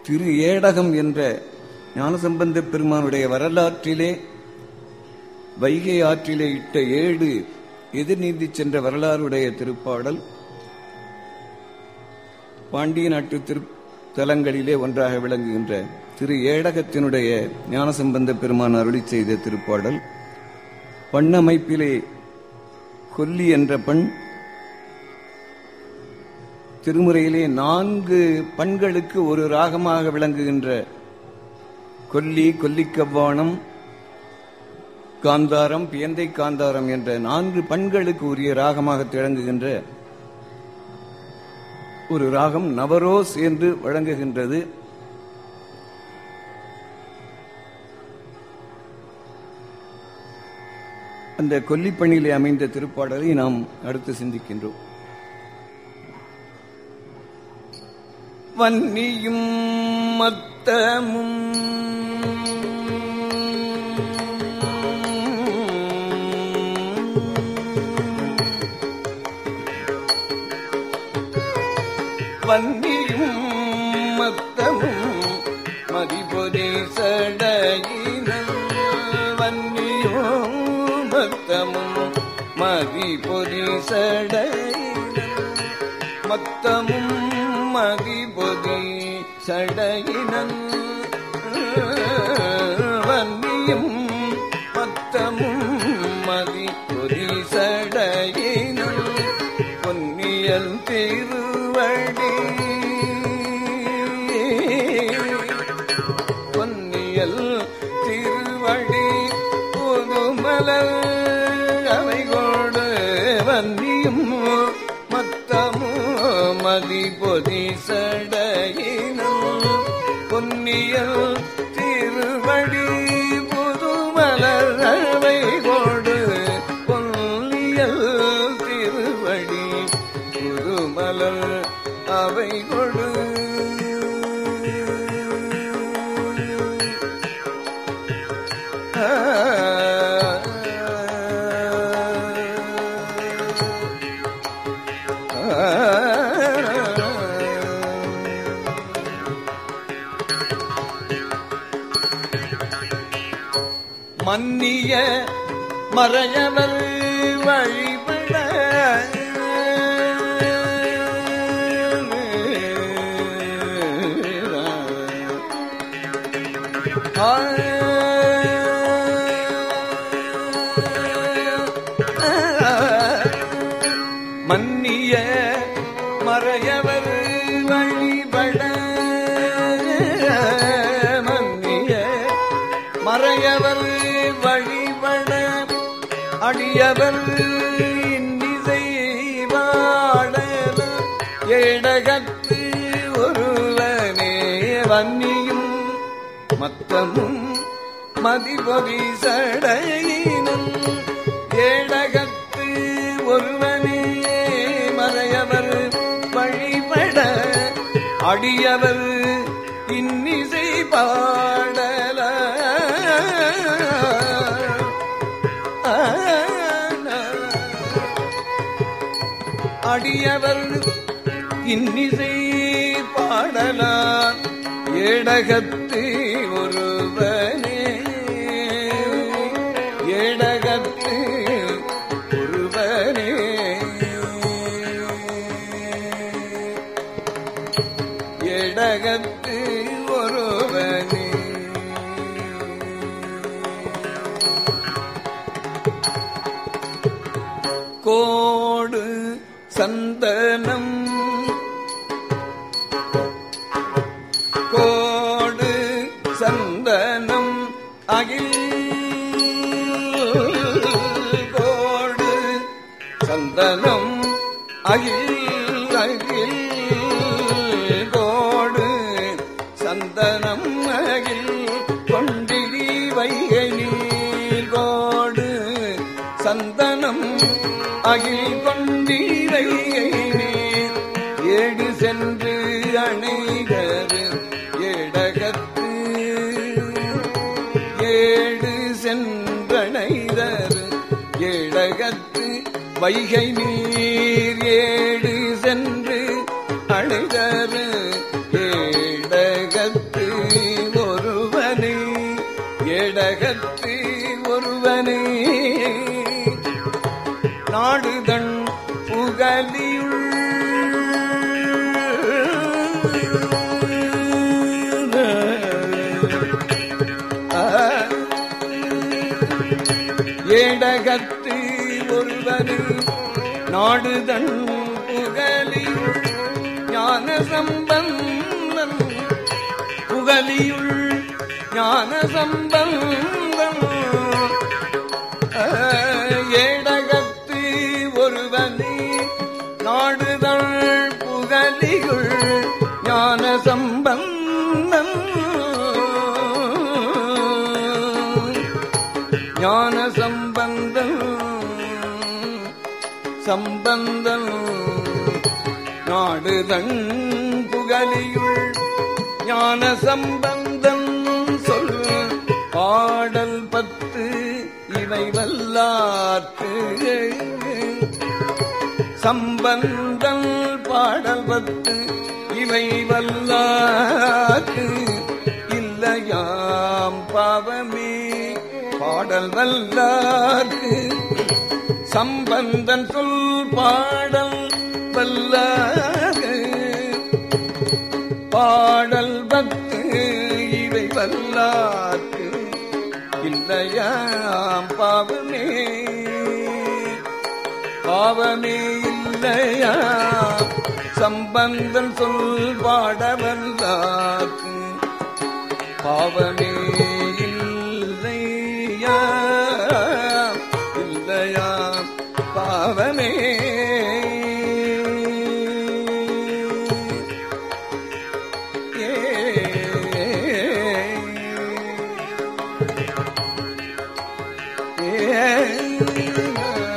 திரு ஏடகம் என்ற ஞானசம்பந்த பெருமானுடைய வரலாற்றிலே வைகை ஆற்றிலே இட்ட ஏடு எதிர்நீந்தி சென்ற வரலாறுடைய திருப்பாடல் பாண்டிய நாட்டு திருத்தலங்களிலே ஒன்றாக விளங்குகின்ற திரு ஏடகத்தினுடைய ஞானசம்பந்த பெருமான் அருளி செய்த திருப்பாடல் பண்ணமைப்பிலே கொல்லி என்ற பண் திருமுறையிலே நான்கு பண்களுக்கு ஒரு ராகமாக விளங்குகின்ற கொல்லி கொல்லிக்கவ்வானம் காந்தாரம் பியந்தை காந்தாரம் என்ற நான்கு பண்களுக்கு உரிய ராகமாக திளங்குகின்ற ஒரு ராகம் நவரோஸ் என்று வழங்குகின்றது அந்த கொல்லிப்பணியிலே அமைந்த திருப்பாடலை நாம் அடுத்து சிந்திக்கின்றோம் வன்னியும் மத்தமும் வன்னியும் மத்தமும் மதிபொதி சடையினம் வன்னியும் மத்தமும் மதிபொதி சடையினம் மத்தமும் மதிபொதி சடையினன் வன்னியும் மத்தமும் மதிபொதி சடையினன் பொன்னியல் திருவடி பொன்னியல் திருவடி புதுமலர் அவைகோடு வன்னியும் மத்தமும் மதிபொதி சடையினும் பொன்னியல் திருவடி புதுமலர் அவைகோடு பொன்னியல் திருவடி புதுமலர் அவை கொடு மன்னிய மறையவர் வழிபட மன்னிய மறையவர் வழிபட மன்னிய மறையவர் வழிபட அடியவர் இன்னிசை வாழல ஏடகத்து ஒருவனே வன்னியும் மத்தமும் மதிபொதி சடையினும் ஏடகத்து ஒருவனே மறையவர் வழிபட அடியவர் இன்னிசை பாடல அடியவர் இன்னிசை பாடலார் ஏடகத்து ஒருவனே ஏடகத்து ஒருவனே ஏடகத்து ஒருவனே கோடு சந்தனம் கோடு சந்தனம் அகில் கோடு சந்தனம் அகில் அகில் கோடு சந்தனம் அகில் கொண்டிடி வைகை நீர் கோடு சந்தனம் அகில் கொண்டீரை நீர் ஏடு சென்று அணைகரு ஏடகத்து ஏடு சென்றணைதரு ஏடகத்து வைகை நீர் ஏடு சென்று அணைதரு ஏடகத்து ஏடகத்து ஒருவரு நாடுதன் புகழியுள் ஞான சம்பந்தம் புகழியுள் ஞான சம்பந்தம் ஏடகத்து ஒருவனே நாடுதல் புகழியுள் ஞான சம்பந்தம் ஞான சம்பந்தம் சம்பந்தம் நாடுதன் புகழியுள் ஞான சம்பந்தம் சொல் பாடல் பத்து இவை வல்லார்க்கு சம்பந்தம் பாடல் பத்து இவை வல்லார்க்கு இல்லையாம் பாவமே பாடல் வல்லார்க்கு சம்பந்தன் சொல் பாடல் வல்லார்க்கு பாடல் பத்து இவை வல்லார்க்கு இல்லையாம் பாவமே பாவமே இல்லையா சம்பந்தன் சொல் பாடவல்லார்க்கு பாவமே இல்லையா இல்லையா பாவமே ஏ